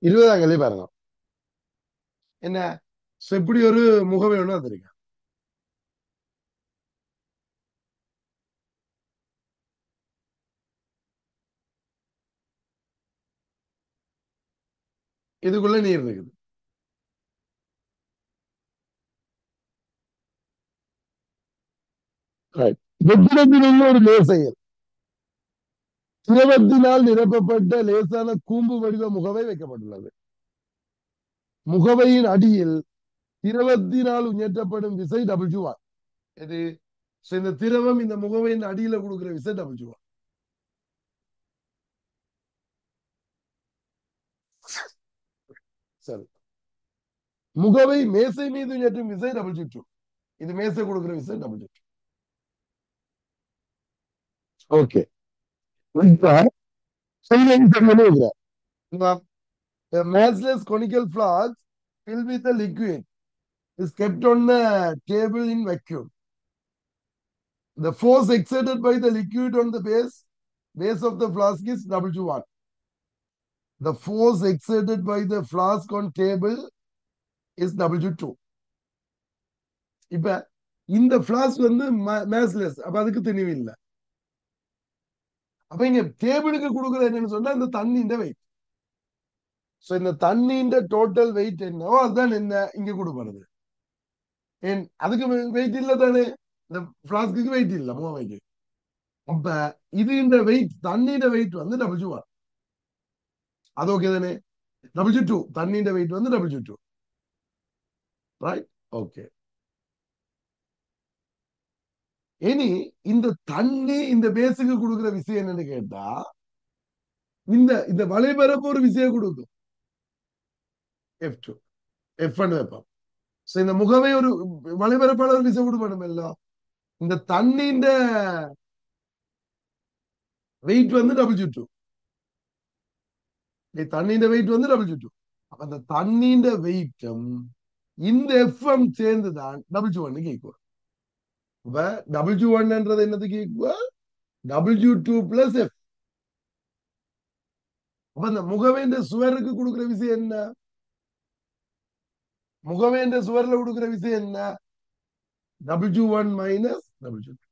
இருபதாம் கேள்வி பாருங்க என்ன So, இப்படி ஒரு முகவை ஒண்ணு வந்திருக்கு இதுக்குள்ள நீர் இருக்குது Right. வெற்றிடத்தில் உள்ள ஒரு லேசையில் திரவத்தினால் நிரப்பப்பட்ட லேசான கூம்பு வடிவ முகவை வைக்கப்பட்டுள்ளது முகவையின் அடியில் திரவத்தினால் உயர்த்தப்படும் விசை டபிள்யூ ஆர் இது so இந்த திரவம் இந்த முகவையின் அடியில கொடுக்கிற விசை டபிள்யூ ஆர் சரி முகவை மேசை மீது உயர்த்தும் விசை டபிள்யூ டூ இது மேசை கொடுக்கிற விசை W two okay A massless conical flask filled with a liquid is kept on the table in vacuum. The force exerted by the liquid on the base base of the flask is W1. The force exerted by the flask on table is W2. இப்ப இந்த flask வந்து மேஸ்லெஸ் அப்ப அதுக்கு தெளிவு இல்லை அப்ப இங்க டேபிளுக்கு கொடுக்குறது என்னன்னு சொன்னா இந்த தண்ணின்ற வெயிட் சோ இந்த தண்ணின்ற டோட்டல் வெயிட் என்னவோ அதுதான் என்ன இங்க கொடுக்கறது ஏன் அதுக்கு வெயிட் இல்ல தானே இந்த பிளாஸ்க்கு வெயிட் இல்ல மூவைக்கு அப்ப இது இந்த வெயிட் தண்ணியோட வெயிட் வந்து டபிள்யூ ஒன் அது ஓகே தானே டபிள்யூ டூ தண்ணியோட வெயிட் வந்து டபிள்யூ டூ ரைட் ஓகே இனி இந்த தண்ணி இந்த பேஸுக்கு கொடுக்கிற விஷயம் என்னன்னு கேட்டா இந்த இந்த வலைபரப்பு ஒரு விஷயம் கொடுக்கும் எஃப் டூ எஃப் ஒன் வைப்போம் சோ இந்த முகவை ஒரு வலைபரப்பாளர் ஒரு விஷயம் கொடுக்கணும் எல்லாம் இந்த தண்ணின்ற வெயிட் வந்து டபிள்யூ டூ தண்ணின்ற வெயிட் வந்து டபிள்யூ டூ அப்ப அந்த தண்ணின்ற வெயிட்டும் இந்த எஃப்எம் சேர்ந்துதான் டபிள்யூ ஒன்னுக்கு ஈக்குவல் இப்ப டபிள்யூ ஒன்ன்றது என்னதுக்கு equal W two plus F அப்ப இந்த முகவேந்த சுவருக்கு கொடுக்கிற விஷயம் என்ன முகவேந்த சுவர்ல கொடுக்கிற விஷயம் என்ன W one minus W two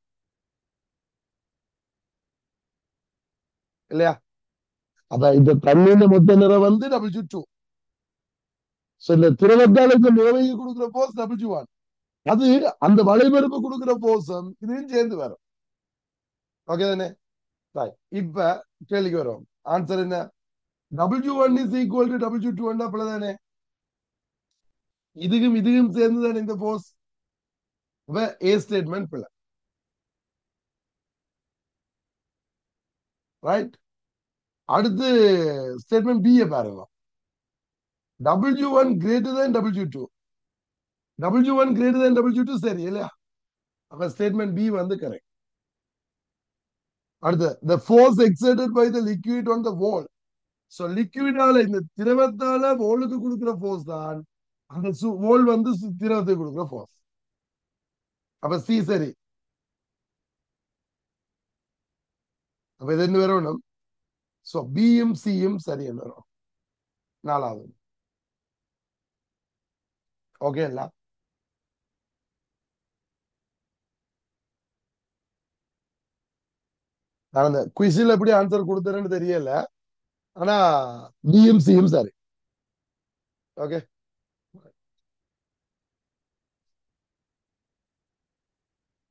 இல்லையா அதான் இந்த தண்ணியின் மொத்த நிறம் வந்து டபிள்யூ டூ இந்த திரவத்தால இந்த முகவைக்கு கொடுக்கிற போஸ் டபிள்யூ ஒன் அது அந்த வலைபரப்பு கொடுக்கிற போசம் இதையும் சேர்ந்து வரும் ஓகே தானே இப்ப கேள்விக்கு வரும் ஆன்சர் என்ன W one is equal to W two one அப்படி தானே இதுக்கும் இதுக்கும் சேர்ந்து தானே இந்த போஸ் இப்ப ஏ ஸ்டேட்மெண்ட் பிள்ளை ரைட் அடுத்து ஸ்டேட்மெண்ட் பிஏ பாருங்க W one greater than W two W one greater than W two சரி இல்லையா அப்ப ஸ்டேட்மெண்ட் பி வந்து கரெக்ட் அடுத்து the force exerted by the liquid on the wall so liquidனால இந்த திரவத்தால வாலுக்கு கொடுக்கிற ஃபோர்ஸ் தான் அந்த வால் வந்து சு- திரவத்துக்கு கொடுக்கிற ஃபோர்ஸ் அப்ப சி சரி அப்ப இது என்ன வரணும் சோ பியும் சியும் சரி என்ன வரும் நாலாவது ஓகே இல்ல நான் அந்த குவிஸில் எப்படி ஆன்சர் கொடுத்தேன்னு தெரியல ஆனா பியும் சியும் சரி ஓகே